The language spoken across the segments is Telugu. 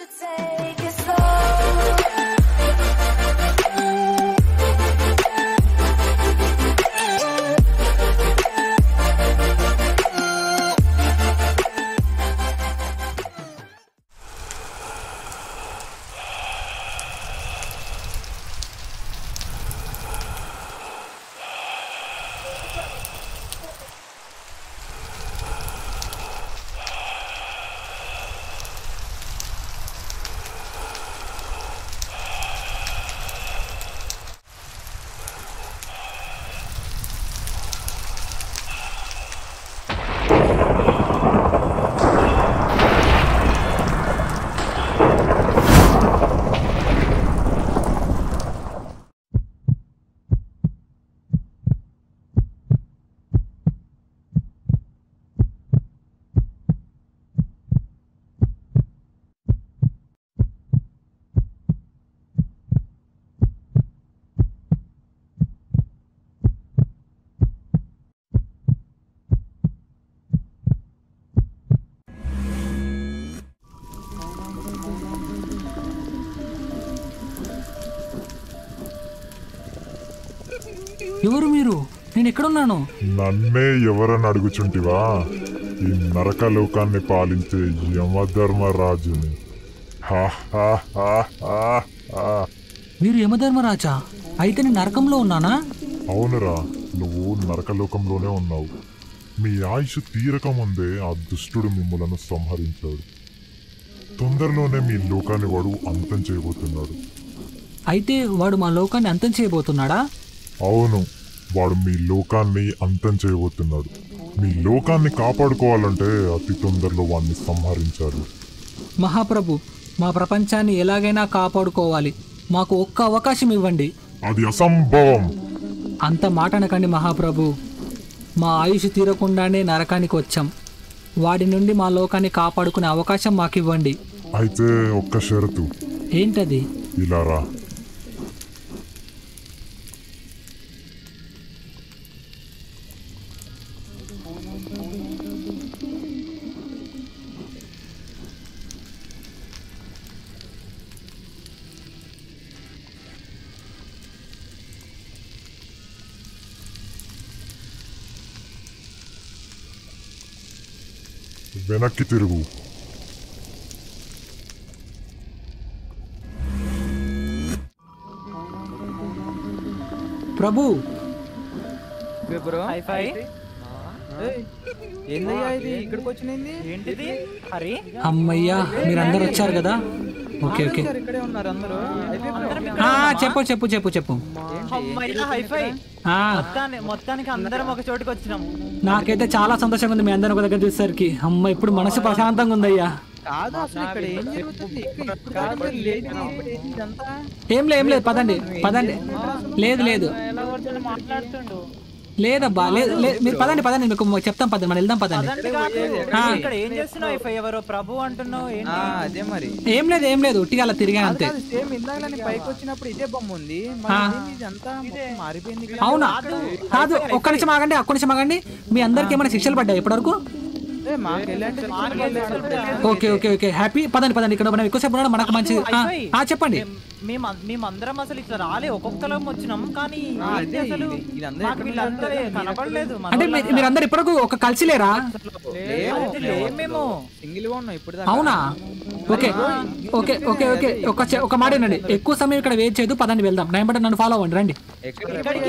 to take it slow. ఎవరు మీరు నేను ఎక్కడున్నాను నన్నే ఎవరని అడుగుచుంటివా ఈ నరక లోకాన్ని పాలించే యమధర్మరాజుని హా, హా, హా, హా, హా. మీరు యమధర్మరాజా అయితే నేను నరకంలో ఉన్నానా అవునురా నువ్వు నరకలోకంలోనే ఉన్నావు మీ ఆయుష్ తీరక ముందే ఆ దుష్టుడు మిమ్మలను సంహరించాడు తొందరలోనే మీ లోకాన్ని వాడు అంతం చేయబోతున్నాడు అయితే వాడు మా లోకాన్ని అంతం చేయబోతున్నాడా అవును వాడు మీ లోకాన్ని అంతం చేయబోతున్నాడు మీ లోకాన్ని కాపాడుకోవాలంటే అతి తొందరలో వాడిని సంహరించాలి మహాప్రభు మా ప్రపంచాన్ని ఎలాగైనా కాపాడుకోవాలి మాకు ఒక్క అవకాశం ఇవ్వండి అది అసంభవం అంత మాట అనకండి మహాప్రభు మా ఆయుష్ తీరకుండానే నరకానికి వచ్చాం వాడి నుండి మా లోకాన్ని కాపాడుకునే అవకాశం మాకు ఇవ్వండి అయితే ఒక్క షరతు ఏంటది ఇలా రా వెనక్కి తిరుగు ప్రభు బ్రో ఏందయ్యా ఇది ఇక్కడికి వచ్చింది ఏంటిది హరి అమ్మయ్యా మీరందరూ వచ్చారు కదా ఓకే ఓకే సార్ ఇక్కడే ఉన్నారు అందరూ ఆ, చెప్పు చెప్పు చెప్పు చెప్పు అమ్మయ్య హైఫై ఆ, మొత్తాన్ని మొత్తానికి అందరం ఒక చోటుకి వచ్చినాం నాకైతే చాలా సంతోషంగా ఉంది మీ అందరం ఒక దగ్గర చూసేసరికి అమ్మ ఇప్పుడు మనసు ప్రశాంతంగా ఉందయ్యా కాదు అసలు ఇక్కడ ఏం జరుగుతుంది ఇక్కడ ఇప్పుడు కాదు మీరు లేదు ఇప్పుడు ఏంటి ఇదంతా ఏం లేదు ఏం లేదు పదండి పదండి లేదు లేదు ఎలా పడుతుంది మాట్లాడుతుండు లేదబ్బా లేదు లేదు మీరు పదండి పదండి మీకు చెప్తాం పదండి మనం వెళ్దాం పదండి అదండి కాదు ఆ. ఇక్కడ ఏం చేస్తున్నావు హైఫై ఎవరో ప్రభు అంటున్నావు ఏంటి ఆ, అదే మరి ఏం లేదు ఏం లేదు ఉట్టిగా అలా తిరిగా అంతే కాదు సేమ్ ఇందాక నేను పైకి వచ్చినప్పుడు ఇదే బొమ్మ ఉంది మరి ఏంది ఇదంతా మొత్తం మారిపోయింది ఇక్కడ. అవునా కాదు ఒక్క నిమిషం ఆగండి ఒక్క నిమిషం ఆగండి మీ అందరికి ఏమైనా శిక్షలు పడ్డాయి ఇప్పటివరకు ఏ, మాకు ఎలాంటి శిక్షలు పడలేదు. ఓకే ఓకే ఓకే హ్యాపీ పదండి పదండి ఇక్కడ మనం ఎక్కువసేపు ఉండడం మనకు మంచిది ఆ, ఆ, చెప్పండి మేము మేమందరం అసలు ఇట్లా రాలే ఒక్కొక్కలం వచ్చినాం కానీ ఆ, ఏంటి అదే అసలు ఇది- ఇదంతా మాకు ఎక్కడ వీళ్ళందరూ కనపడలేదు మన అంటే మీ- మీరందరు ఇప్పటికు ఒక కలిసి లేరా అయితే లేం మేము సింగిల్ గా ఉన్నాం ఇప్పుడు దాకా అవునా ఓకే ఓకే ఓకే ఓకే ఒక చె- ఒక మాట వినండి ఎక్కువ సమయం ఇక్కడ వెయిట్ చేయదు పదండి వెళ్దాం నేను బట్టి నన్ను ఫాలో అవ్వండి రండి ఎక్కడ ఇక్కడికి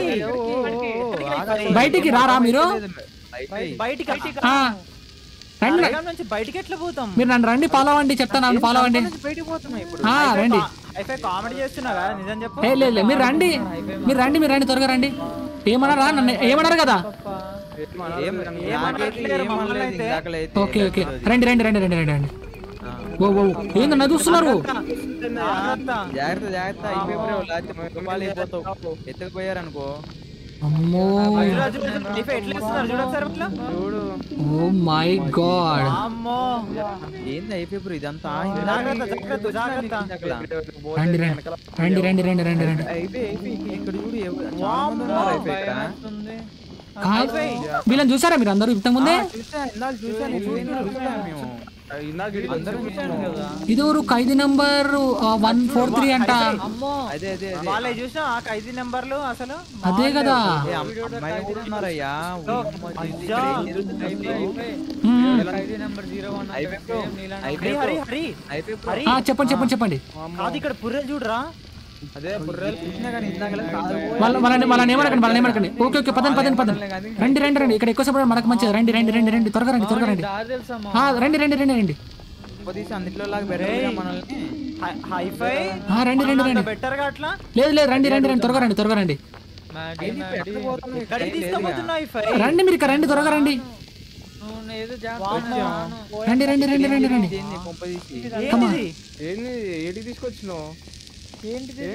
బయటికి రారా మీరు బయటికి ఆ, రండి నరకం నుంచి బయటికి ఎట్లా పోతాం మీరు నన్ను రండి ఫాలో అవ్వండి చెప్తాను నన్ను ఫాలో అవ్వండి బయటికి పోతున్నాం ఇప్పుడు ఆ, రండి అయితే కామెడీ చేస్తున్నావా నిజం చెప్పు ఏ లేదు లేదు, మీరు రండి మీరు రండి మీరు రండి త్వరగా రండి ఏమన్నారా నన్ను ఏమన్నారు కదా ఏం నాకైతే ఏం అనలేదు ఇందాకలైతే. ఓకే ఓకే రండి రండి రండి రండి రండి రండి ఓ ఓ ఏందన్నా చూస్తున్నారు జాగ్రత్త. జాగ్రత్త జాగ్రత్త అయిపోయి లేకపోతే పాలు అయిపోతావు ఎత్తుకుపోయారనుకో అమ్మో రాజు, ఇఫ్ ఎట్లా ఇస్తున్నారు చూడు ఒకసారి ఇట్లా. చూడు ఓ మై గాడ్ అమ్మో ఏంది అయిపోయి ఇదంతా జాగ్రత్త జాగ్రత్త జాగ్రత్త రండి రండి రండి రండి రండి రండి రండి అయిపోయి అయిపోయి ఇక్కడ చూడు ఎవ- చాలా మంది ఉన్నారు అయిపోయి ఇక్కడ. కాదు వీళ్ళని చూసారా మీరు అందరూ ఇంతకు ముందే చూసా ఇందాక చూసా నేను చూసా చూసా మేము ఇందాక ఇడికి అందరూ వచ్చాము. చూశాను కదా ఇది ఊరు ఖైదీ నంబర్ వన్ ఫోర్ త్రీ అంట అమ్మో అదే అదే అదే వాళ్ళే చూసా ఆ ఐదు నెంబర్లు అసలు అదే కదా ఏ, అమ్- అమ్మాయిలు కూడా ఉన్నారయ్యా అయ్యా. మ్మ్. నెంబర్ జీరో వన్ అయిపోయి బ్రో. హరి హరి హరి అయిపోయి బ్రో. హరి ఆ, చెప్పండి చెప్పండి చెప్పండి కాదు ఇక్కడ పుర్రెలు చూడరా అదే బుర్రెలు చూసినా కానీ ఇందాకలా కాదు. వాళ్ళ వాళ్ళని వాళ్ళని ఏమనకండి వాళ్ళని ఏమనకండి ఓకే ఓకే పదండి పదండి పదండి రండి రండి రండి ఇక్కడ ఎక్కువసేపు మనకు మంచిది రండి రండి రండి రండి త్వరగా రండి త్వరగా రండి దారి తెలుసమ్మా ఆ, రండి రండి రండి రండి పొదీసి అందులో లాగా బెటర్ మనల్ని హైఫై ఆ, రండి రండి రండి బెటర్ గా అట్లా లేదు లేదు రండి రండి రండి త్వరగా రండి త్వరగా రండి మ్యాడీ ఇది ఇప్పుడు ఎక్కడ పోతున్నావు? ఇక్కడ ఎక్కడికి ఏం లేదుగా. తీసుకుపోతున్నా హైఫై రండి మీరు ఇక్కడ రండి త్వరగా రండి నువ్వు ఏదో వామ్మో. రండి రండి రండి రండి రండి ఇదేంది కొంపదీసి? ఏంటిది ఏంది ఏడికి తీసుకొచ్చినావు ఏంటిది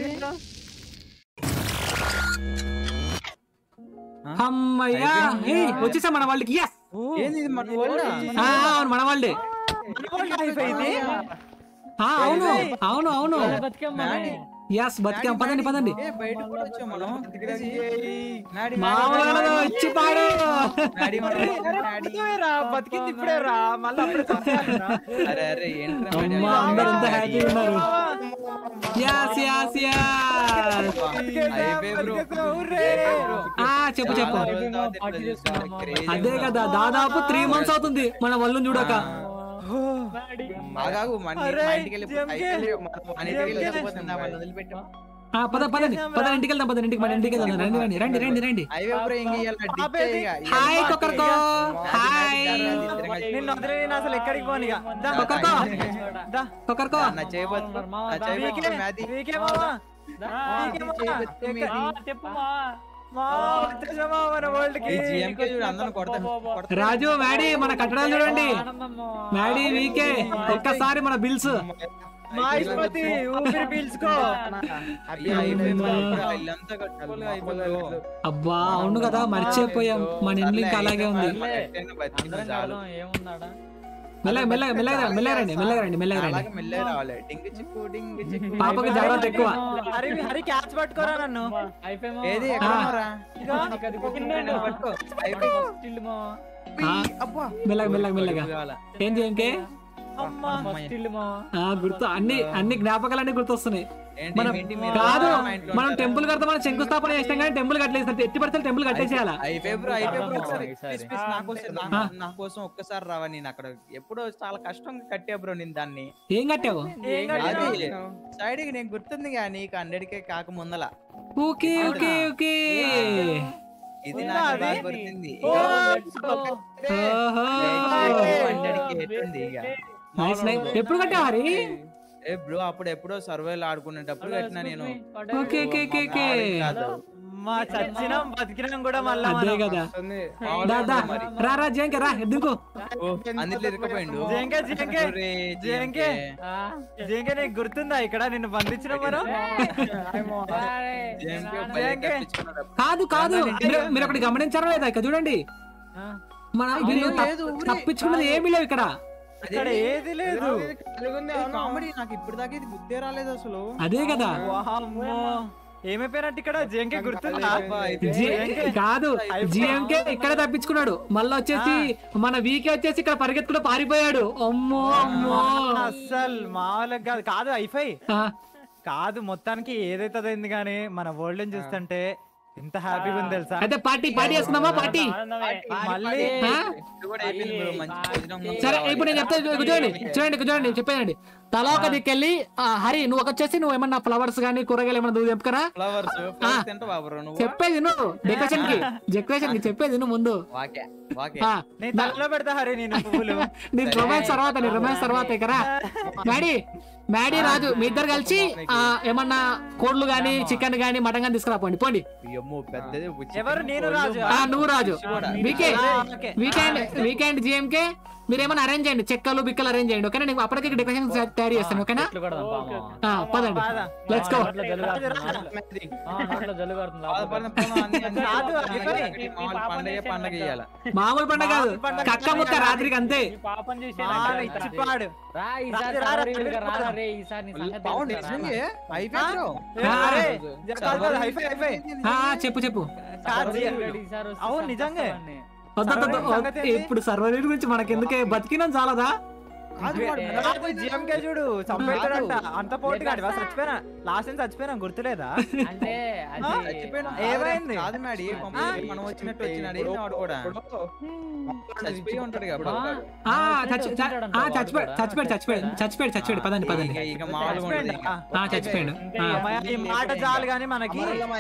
అమ్మయ్యా ఏయ్, వచ్చేసాం మన వాళ్ళకి yes. ఏంది ఇది మన వాళ్ళా? ఆ, అవును మన వాళ్ళే మన వాళ్ళ హైఫై ఇది ఆ, అవును అవును అవును మ్యాడీ. ఎస్ బతికాం పదండి పదండి ఏ, బయటకు కూడా వచ్చాం మనం. మ్యాడీ, మామూలు ఇచ్చి పాడు మ్యాడీ మనం. బతికేరా బతికింది ఇప్పుడే రా మళ్ళీ అప్పుడే చంపేయాలిరా. అరే అరే ఏంట్రా మ్యాడీ? అమ్మా అందరు ఎంత హ్యాపీగా ఉన్నారు యాస్ యాస్ యాస్ అయిపోయి బ్రో. ఊర్రే. ఆ చెప్పు చెప్పు చాలా రోజుల తర్వాత ఇట్లా చూసాను. Crazy అదే కదా దాదాపు త్రీ మంత్స్ అవుతుంది మన వల్లు చూడక ఆగాగు, మన అరే, మా ఇంటికి వెళ్ళి జంకే. అయిపోయి మనం మన ఇంటికి వెళ్ళి వెళ్ళిపోతుందా, వాళ్ళని వదిలిపెట్టాం. ఆ, పద పదండి పద ఇంటికి వెళ్దాం పద ఇంటికి మన ఇంటికి వెళ్దాం రండి రండి రండి రండి రండి హైవే బ్రో ఇంక ఇయ్యాల డిచ్ ఆపేది. ఇయ్య. హాయ్ కొక్కర్కో హాయ్ నిన్ను వదిలే నేను అసలు ఎక్కడికి పోను ఇక. దా. కొక్కర్కో దా. కొక్కర్కో నా చేయబోతు నా చేయబోతు వీకే, మ్యాది వీకే మావా. వీకే మావా. ఎక్క- మావా, వచ్చేసామా మన వరల్డ్ కి ఈ GMK చూడు అందరిని కొడతా కొడతా. రాజు మ్యాడీ మన కట్టడాలు చూడండి మ్యాడీ వీకే ఒక్కసారి మన బిల్స్ మాహిష్మతి ఊపిరి పీల్చుకో హ్యాపీ అయిపోయి బ్రో. ఇప్పుడు ఇల్లంతా కట్టుకోలుగా అయిపోయింది బ్రో. అబ్బా అవును కదా మర్చిపోయాం మన ఇల్లు ఇంకా అలాగే ఉంది సర్లే, ఎట్టైనా బతికింది చాలు. ఏమున్నాడా మెల్లగా మెల్లగా మెల్లగా మెల్లగా రండి మెల్లగా రండి మెల్లగా రండి అలాగే మెల్లగా రావాలి డింగ్ చిక్కు డింగ్ చిక్కు పాపకి జాగ్రత్త ఎక్కువ హరి హరి క్యాచ్ పట్టుకోరా నన్ను ఏది ఎక్కడ ఉన్నారా? ఇదిగో. పట్టుకో. అయిపోయి. ఆ, అబ్బా మెల్లగా మెల్లగా మెల్లగా కావాలా? ఏం చేయంకే అమ్మా ఆ గుర్తు అన్ని అన్ని జ్ఞాపకాలన్నీ గుర్తొస్తున్నాయి ఏంటి, మనం ఏంటి మీరు కాదు మా ఇంట్లో మనం ఉంటారా? టెంపుల్ కడతాం మనం శంకుస్థాపన చేస్తాం కానీ టెంపుల్ కట్టలేదు ఎట్టి పడితే టెంపుల్ కట్టేసేయాలా అయిపోయి బ్రో అయిపోయి బ్రో ఒకసారి ఈసారి. ప్లీజ్ ప్లీజ్ నా కోసం నా- నా కోసం ఒక్కసారి రావా నేను అక్కడ ఎప్పుడో చాలా కష్టంగా కట్టా బ్రో నేను దాన్ని ఏం కట్టావు ఏం కట్టినావు? అది సైడ్ కి నేను గుర్తుంది గా నీకు హండ్రెడ్ కే కాక ముందల ఓకే ఓకే ఓకే ఇది ఉందా నాకు అది? బాగా గుర్తుంది ఓ, ఓహో హండ్రెడ్ కి ఎట్టుంది ఇక నైస్ నైస్ ఎప్పుడు కట్టావు హరి ఏ బ్రో అప్పుడు ఎప్పుడో సర్వేలు ఆడుకునేటప్పుడు కట్టినా నేను ఓకే ఓకే ఓకే ఓకే కాదు. మా చచ్చినాం బతికినాం కూడా మళ్ళా అదే మనం. కదా ఉంది. దా దా రా రా జయంక రా దింకు ఓ, అందులో ఇరుకపోయిండు జేంకే, జేంకే. ఒరే, జేంకే. జేంకే. జేంకే నీకు గుర్తుందా ఇక్కడ నిన్ను బంధించిన మనం జేంకే భలే జేంకే. కట్టించుకున్నాడు అప్పుడు. కాదు కాదు మీరు- మీరు ఒకటి గమనించారా లేదా ఇక్కడ చూడండి మన వీళ్ళు లేదు, తప్- ఊరే. తప్పించుకున్నది ఏమీ లేవు ఇక్కడ ఇక్కడ ఏది లేదు కలిగుంది, ఏ, అవును. కామెడీ నాకు ఇప్పుడు దాకా ఇది గుర్తే రాలేదు అసలు అదే కదా వామ్మో. ఏమైపోయినట్టు ఇక్కడ జేంకే గుర్తుందా అబ్బా, అయిపోయింది. జి- కాదు జిఎంకే ఇక్కడ తప్పించుకున్నాడు మళ్ళీ వచ్చేసి మన వీకే వచ్చేసి ఇక్కడ పరిగెత్తుకుంటూ పారిపోయాడు అమ్మో అమ్మో అస్సలు మామూలుగా కాదు కాదు ఐఫై ఆ, కాదు మొత్తానికి ఏదైతే అదైంది కానీ మన వరల్డ్ చూస్తుంటే ఎంత హ్యాపీగా ఉంది తెలుసా అయితే పార్టీ పార్టీ చేసుకుందామా పార్టీ మళ్ళీ ఆ? ఇది కూడా అయిపోయింది బ్రో మంచి భోజనం ఉంది. సరే ఇప్పుడు నేను చెప్తా ఇదిగో చూడండి చూడండి ఇదిగో చూడండి చెప్పేయండి తలా ఒక దిక్కెళ్ళి ఆ, హరి నువ్వు ఒక వచ్చేసి నువ్వు ఏమన్నా ఫ్లవర్స్ కానీ కూరగాయలు ఏమన్నా నువ్వు చెప్పుకరా ఫ్లవర్స్ ఫ్లవర్స్ తింటావా బ్రో నువ్వు చెప్పేది నువ్వు డెకరేషన్ కి డెకరేషన్ కి చెప్పేది నువ్వు ముందు వాకే వాకే ఆ, నేను తలలో పెడతా హరి నేను పువ్వులు నీ రొమాన్స్ తర్వాత నీ రొమాన్స్ తర్వాత ఇక్కడ మ్యాడీ మ్యాడీ రాజు మీ ఇద్దరు కలిసి ఆ, ఏమన్నా కోళ్ళు గానీ చికెన్ గానీ మటన్ గానీ తీసుకురా పోండి పోండి అమ్మో పెద్దది బుచ్చి. ఎవరు నేను రాజు ఆ, నువ్వు రాజు వీకే ఆ, ఓకే. వీకెండ్ వీకెండ్ జిఎంకే మీరు ఏమైనా అరేంజ్ చేయండి చెక్కలు బిక్కలు అరేంజ్ చేయండి ఓకేనా నీకు అప్పటికి డెకరేషన్ తయారు చేస్తాను ఓకేనా ఆ, పదండి పద. లెట్స్ గో మెత్తది. జల్లు కడుతుంది బాధ పడిన పనులు అన్ని అన్ని రాదు, అన్ని అయిపోయి. ఒకటి మామూలు పండగ పండగ ఇయ్యాల మామూలు పండగ కాదు కక్క ముక్క రాత్రికి అంతే పాపం చేసి ఆ, ఇచ్చిపాడు రా ఈసారి రా, రా, సర్వర్ వీలుగా రా, రారా రే ఈసారి నీ సంగతి బాగుంది తెలుసురా, నిజంగా అయిపోయింది బ్రో. ఏ, ఆ. అరే, కాదు, కాదు, హైఫై హైఫై ఆ, చెప్పు చెప్పు కాదు, సర్వర్ వీలుగా ఈసారి వస్తే అవును, నిజంగా. చంపేస్తావాడిని. వద్దు, వద్దు, సర్వర్ వద్దు. సంగతి ఏంటి? ఇప్పుడు సర్వర్ గురించి మనకి ఎందుకే బతికినాం చాలదా జిఎంకే చూడు చంపేస్తాడంట అంత పోటీ కాదు చచ్చిపోయినా లాస్ట్ టైం చచ్చిపోయినా గుర్తులేదా అంటే అది చచ్చిపోయిన ఆ, ఏమైంది? కాదు మేడి పంపించి మనం వచ్చినట్టు వచ్చినాడు ఏంటి వాడు కూడా చచ్చిపోయి ఉంటాడు ఆ, కదా ఆ, చచ్చి- చ- ఆ, చచ్చిపోయాడు చచ్చిపోయాడు చచ్చిపోయాడు చచ్చిపోయాడు చచ్చిపోయాడు పదండి పదండి ఇక- ఇక మామూలుగా ఉండదు ఇక. ఆ, చచ్చిపోయాడు ఆ. అమ్మయ్య, ఈ మాట చాలు గాని మనకి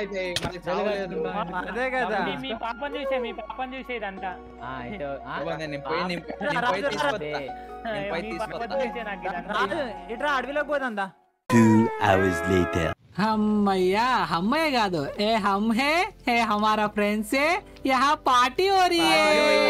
అదే కదా మీ- మీ పాపం చూసే మీ పాపం చూసే ఇదంతా ఆ, ఇటు, ఆ, ఇవ్వండి, నేను పోయి నేను నేను పోయి తీసుకొస్తా నేను పోయి మీ పాపం తీసుకొస్తా చూసే నాకు ఇదంతా రాజు ఇట్రా అడవిలోకి పోతుందా Two hours later. హమ్మయ్యా హమ్మయ్య కాదు ఏ హమ్ హే ఏ హమారా ఫ్రెండ్స్ है यहाँ పార్టీ हो रही है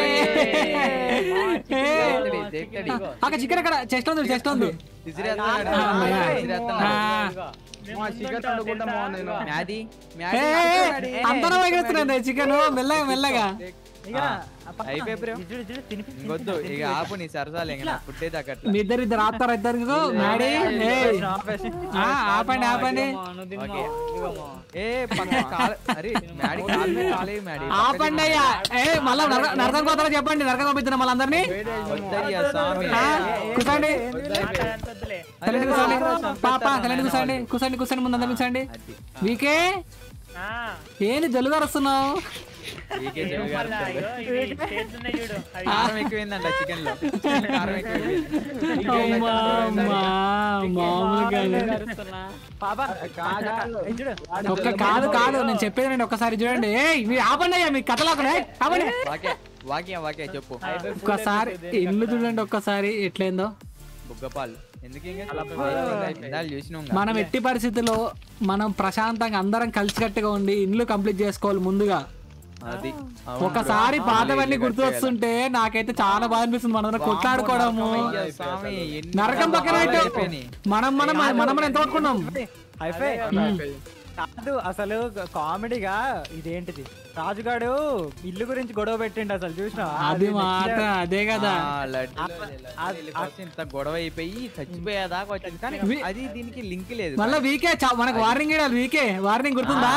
దేక్తడి, దేక్తడి. అక్కడ చికెన్ అక్కడ చెస్ట్ ఉంది చెస్ట్ ఉంది విసిరేస్తున్నాడు. ఆ, అమ్మయ్య. విసిరేస్తున్నాడు. ఆ. మ్యాడీ ఏ, మ్యాడీ ఏ, మ్యాడీ. అందరం ఎగురుతున్నాను చికెన్ మెల్లగా మెల్లగా ఇక పక్కన అయిపోయి బ్రో. చూడు, చూడు, తినిపి- ఇంకొద్దు ఇక ఆపు నీ సరసాలు ఇంక నాకు పుట్టేది అక్కడ మీ ఇద్దరు ఇద్దరు ఆపుతారు ఇద్దరు మ్యాడీ ఏయ్. ఆపేసి. ఆ, ఆపండి ఆపండి ఓకే. ఏ పక్క కాలు అరే మ్యాడీ కాలు మీద కాలే మ్యాడీ ఆపండి అయ్యా ఏ మళ్ళా నరక- నరకం కోతారా చెప్పండి నరకం పంపిస్తున్నా మళ్ళీ అందరినీ వద్దయ్యా స్వామి ఆ, కూర్చోండి అంత వద్దులే. సైలెంట్ కూర్చోండి పాప సైలెంట్ కూర్చోండి కూర్చోండి కూర్చోండి ముందు అందరు కూర్చోండి అది. వీకే ఆ, ఏంది జల్లుగారు వస్తున్నావు వీకే ఏం చెవి మళ్ళా, గారుతుంది. ఇగో ఇవి చేతులున్నాయి చూడు అవి కారం ఎక్కువైందంట చికెన్ లో చికెన్ కారం ఎక్కువైంది అమ్మా, అమ్మా, మామూలుగా లేదు. పాప ఇది చూడు ఒక్క కాదు కాదు నేను చెప్పేది నేను ఒక్కసారి చూడండి ఏయ్ మీరు ఆపండి అయ్యా మీ కథలో ఆపండి వాకే వాకే వాకే చెప్పు ఒక్కసారి ఇల్లు చూడండి ఒక్కసారి ఎట్లయిందో బుగ్గపాలు ఎందుకు ఇంకా ఇందాలు చూసినాం మనం ఎట్టి పరిస్థితుల్లో మనం ప్రశాంతంగా అందరం కలిసికట్టుగా ఉండి ఇల్లు కంప్లీట్ చేసుకోవాలి ముందుగా అది ఒకసారి పాతవన్నీ గుర్తు వస్తుంటే నాకైతే చాలా బాగా అనిపిస్తుంది మనం కొట్లాడుకోవడము అయ్యా స్వామి, ఎన్ని నరకం పక్కన బాధలు పెట్టు. అయిపోయినాయి. మనం మనం మనం మనం ఎంత కొట్టుకున్నాం హైఫై కాదు అసలు కామెడీగా ఇదేంటిది రాజుగాడు ఇల్లు గురించి గొడవ పెట్టిండు అసలు చూసినా అది మాట అదే కదా ఆ, లడ్డూలో లడ్డూలు కోసం ఇంత గొడవ అయిపోయి చచ్చిపోయేదాకా వచ్చింది కానీ వి- అది దీనికి లింక్ లేదు మళ్ళా వీకే చా- మనకు వార్నింగ్ ఇవ్వాలి వీకే వార్నింగ్ గుర్తుందా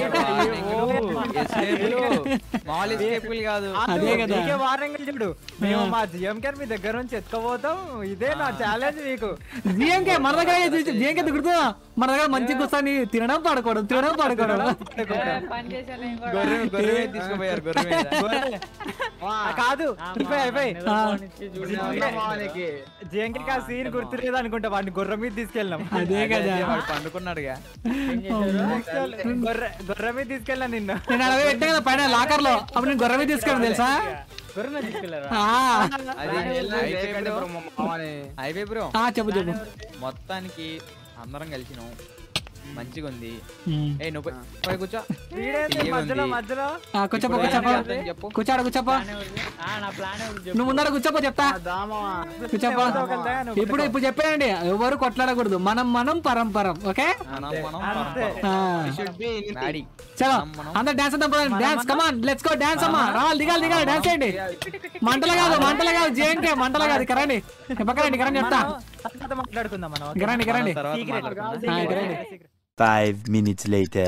మామూలు escapeలు కాదు అదే కదా. వారంగా చూడు మేము మా జిఎం కేర్ మీ దగ్గర నుంచి ఎత్తుకోబోతాం ఇదే నా ఛాలెంజ్ మీకు జిఎంకే మన దగ్గర జిఎంకే గుర్తుందా మన దగ్గర మంచి కూర్చొని తినడం పడుకోవడం తినడం పడుకోవడం పని చేశాను నేను కూడా. గొర్రె గొర్రె మీద తీసుకుపోయారు గొర్రె మీద ఆ, కాదు అయిపోయి అయిపోయి ఆ. జిఎంకే ఆ సీన్ గుర్తులేదు అనుకుంటా వాడిని గుర్రం మీద తీసుకెళ్ళాం అదే కదా అదే వాడు పండుకున్నాడుగా ఏం చేశారు? గొర్రె గొర్రె మీద తీసుకెళ్ళా నిన్ను నేను అడవి పెట్టా కదా పైన లాకర్ లో అప్పుడు నేను గొర్రె మీద తీసుకెళ్ళాను తెలుసా గొర్రె మీద తీసుకెళ్లారా? ఆ, అది అయిపోయి బ్రో అయిపోయి బ్రో ఆ, చెప్పు చెప్పు మొత్తానికి అందరం కలిసినాం మంచిగా ఉంది ఉమ్. ఏ నువ్వు పోయి- పోయి కూర్చో వీడేంటి ఏముంది? మధ్యలో మధ్యలో ఆ, కూర్చోపో కూర్చోపో చెప్పు కూర్చోడు కూర్చోపో ప్లాన్ ఎవరిది? ఆ, నా ప్లాన్ ఎవరిది చెప్పు. నువ్వు ముందర కూర్చోపో చెప్తా కూర్చోపో ఒకరిదా నువ్వు ఇప్పుడు ఇప్పుడు చెప్పానండి ఎవరు కొట్లాడకూడదు మనం మనం పరంపరం ఓకే మనం మనం అంతే. ఆ. మ్యాడీ చలో మనం మనం అందరు డాన్స్ అంతా పోదాం dance come on let's go dance అమ్మా రావాలి దిగాలి దిగాలి డాన్స్ చేయండి మంటలు కాదు మంటలు కాదు జేఎంకే మంటలు కాదు ఇక్కడ రండి పక్కన రండి ఇక్కడ రండి చెప్తా తర్వాత మాట్లాడుకుందాం మనం ఇక్కడ రండి ఇక్కడ రండి తర్వాత Secret. మాట్లాడుకుందాం. ఆ, ఇక్కడ రండి Secret. Five minutes later.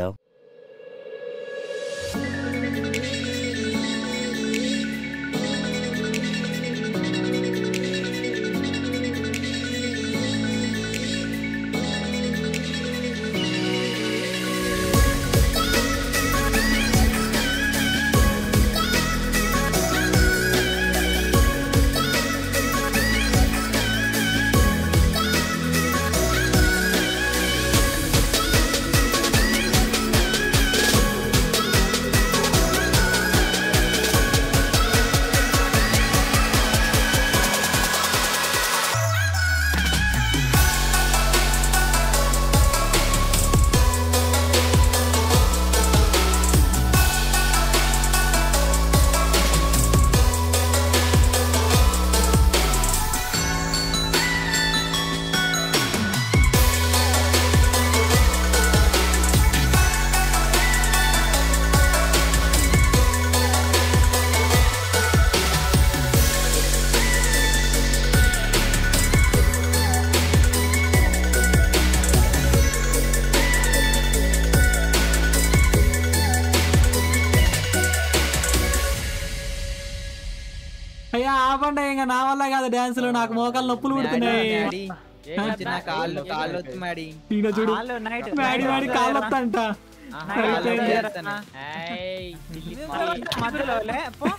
ఇంకా నా వల్ల కాదు డాన్సులు నాకు మోకాలు నొప్పులు పుడుతున్నాయి డాడీ, చిన్న కాళ్ళు కాళ్ళు వద్దు మ్యాడీ ఈయన చూడు వాళ్ళు నైట్ మ్యాడీ మ్యాడీ కాళ్ళు వస్తంట కాళ్ళు చేస్తాను. ఏయ్, పిల్లి మధ్యలో లే, పో.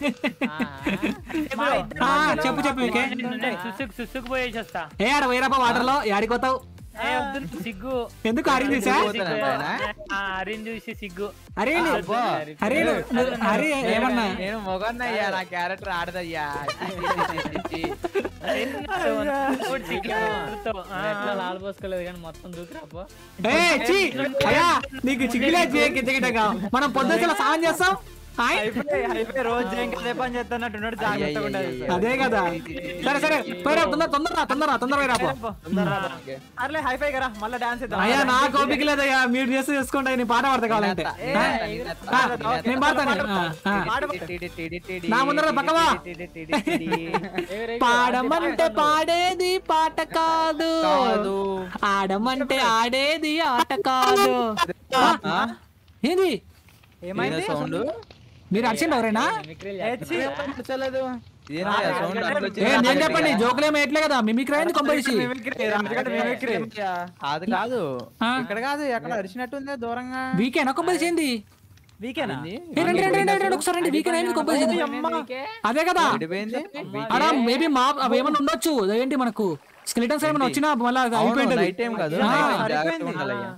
మా ఇద్దరి ఆ, మధ్యలో చెప్పు చెప్పు మీకే నేను సుసుకు సుసుకు పోయేసి వస్తా ఏ ఆడ పోయిరాపా వాటర్ లో యాడిపోతావు ఏ వద్దు నాకు సిగ్గు ఎందుకు అరేంజ్ చేసా పోతున్నాను ఆయన. ఆ, అరిని చూసి సిగ్గు అరే నీ- అబ్బా. అరే నువ్వు- నువ్వు- అరే ఏమన్నా నేను మొగన్నయ్యా నా క్యారెక్టర్ ఆడదయ్యా చి, చి, చి, చి, చి. ఇప్పుడు సిగ్గు వద్దు. ఆ, ఎట్లా లాల్ పోసుకోలేదు కానీ మొత్తం దూకురాపో ఏ చి అయ్యా నీకు చిగ్గులే గిట్టగా మనం పొద్దున స్నానం చేస్తాం హాయ్ అయిపోయి అయిపోయి రోజు ఇంకా అదే పని చేస్తున్నట్టున్నాడు జాగ్రత్తగా ఉండాలి సార్. అదే కదా సరే సరే పోయిరా తొందర తొందర తొందర తొందర పోయిరా పో. అర్లే హైఫై కదా మళ్ళీ డాన్స్ ఇద్దాం అయ్యా నా కోపిక లేదయ్యా మీరు చేస్తే చేసుకోండి నేను పాట పాడతా కావాలంటే ఏ, ఆ? నేనెత్త, ఆ, నేనెత్త. నేను పాడతాను ఆ, ఆ. టిడి, టిడి, టిడి, నా ముందర పక్కవా? టిడి, టిడి, టిడి. పాడమంటే పాడేది పాట కాదు కాదు. ఆడమంటే ఆడేది ఆట కాదు ఆ? ఆ? ఏంది ఏమైంది ఏదో సౌండ్ మీరు అడిచిండి ఎవరైనా మిమిక్రీలు ఏ, ఛీ. నచ్చలేదు ఇదేంటి ఆ సౌండ్ అట్లా ఏ వచ్చింది? నేను చెప్పండి జోకులేమో ఎట్లే కదా మిమిక్రీ అయింది కొంపేసి మిమిక్రీ, రాజుగాడు మిమిక్రీ. అది కాదు ఆ. ఇక్కడ కాదు ఎక్కడ అరిచినట్టుందే దూరంగా వీకేనా కొంపేసి ఏంది వీకేనా ఏ, రండి రండి రండి రండి ఒకసారి రండి వీకెండ్ అయింది కొంపేసి ఏంది? అదే కదా విడిపోయింది అలా మేబీ మా అవి ఏమన్నా ఉండొచ్చు ఏంటి మనకు స్కెలిటన్స్ ఏమైనా వచ్చినా మళ్ళీ అది అయిపోయింది నైట్ టైం కాదు ఆ. night time జాగ్రత్తగా సరిపోయింది. ఉండాలయ్యా.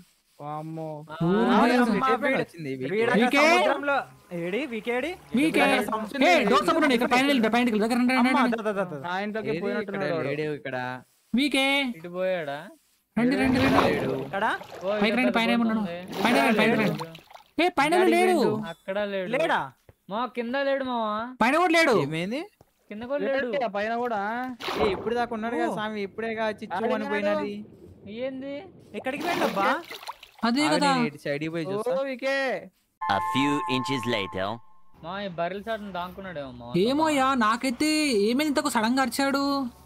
ఊరు అమ్మ, వీడు- వచ్చింది వీడక్కడ వీకే? సముద్రంలో ఏడి వీకేడి వీకే ఏ డోర్ సపోర్ట్ ఇక్కడ పైన వెళ్ళి పైన వెళ్ళి దగ్గర రండి, రండి, అమ్మ, రండి. ద, ద, ద, ద. ఏది ఇక్కడ లేడు ఇక్కడ వీకే ఇటు పోయాడా రండి రండి రండి లేడు ఇక్కడ ఓ, పైకి ఇటు రండి పెద్ద పైన ఏమన్నాడు పోతుంది. పైన రండి పైన రండి ఏ పైన ఎవరు లేడు అక్కడ లేడు లేడా మా కింద లేడు మావా పైన కూడా లేడు ఏమైంది కింద కూడా లేడు పైన కూడా ఏ ఇప్పుడు దాకా ఉన్నాడు కదా స్వామి ఇప్పుడేగా చిచ్చు అని పోయినది ఏంది ఎక్కడికి వెళ్ళబ్బా అదే కదా సైడ్ పోయి చూస్తా A few inches later. మా ఈ బర్రెల చాటును దాంకున్నాడేమో మా ఏమోయా నాకైతే ఏమైంది ఇంతకు సడన్ గా అరిచాడు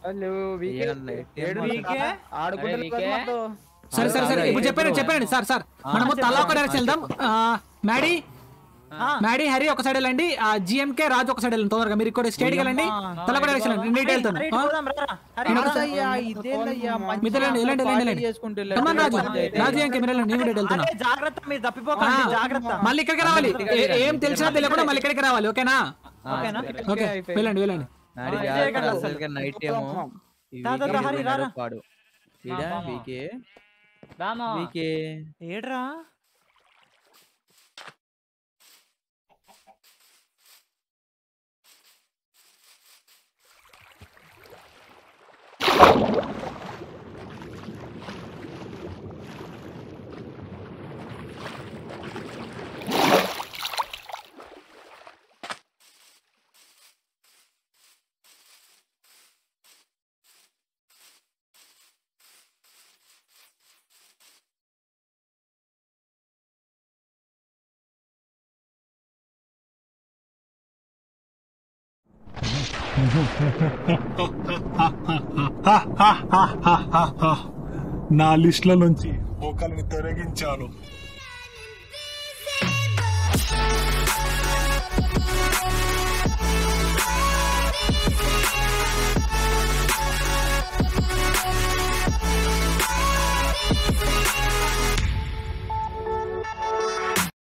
వీకే అరే వీకే? సరే సరే సరే ఇప్పుడు చెప్పాను చెప్పానండి సార్ సార్ మనము తలా ఒక డైరెక్షన్ వెళ్దాం ఆ, మ్యాడీ మ్యాడీ హరి ఒక సైడ్ వెళ్ళండి ఆ జిఎంకే రాజు ఒక సైడ్ వెళ్ళండి తొందరగా మీరు ఇక్కడ స్టేట్కి వెళ్ళండి తల ఒక డైరెక్షన్ వెళ్ళండి నేను వెళ్తాను అరే, ఇటు ఆ? పోదాం, రా, రా. అరే, నేను రా. అయ్యా, ఇదేందయ్యా, మంచి మీతో వెళ్ళండి, వెళ్ళండి, వెళ్ళండి, వెళ్ళండి. చేసుకుంటూ కమాన్ రాజు రాజు ఎంకే మీరు వెళ్ళండి నేను కూడా ఇటు వెళ్తున్నా అరే, జాగ్రత్త మీరు తప్పిపోకండి ఆ, జాగ్రత్త మళ్ళీ ఇక్కడికి రావాలి ఏ- ఏం తెలిసినా తెలియకుండా మళ్ళీ ఇక్కడికి రావాలి ఓకేనా ఓకేనా ఓకే వెళ్ళండి వెళ్ళండి నాడి ఆ, జాగ్రత్త, చేయకండి అసలు. అసలుకే నైట్ ఏమో ఈ దా, దా, దా, వీకెండ్ హరి, రా, రా. పాడు వీడా మా, మా. వీకే దా మావా వీకే ఏడ్రా నా లిస్టుల నుంచి ఒకరిని తొలగించాను Invisible.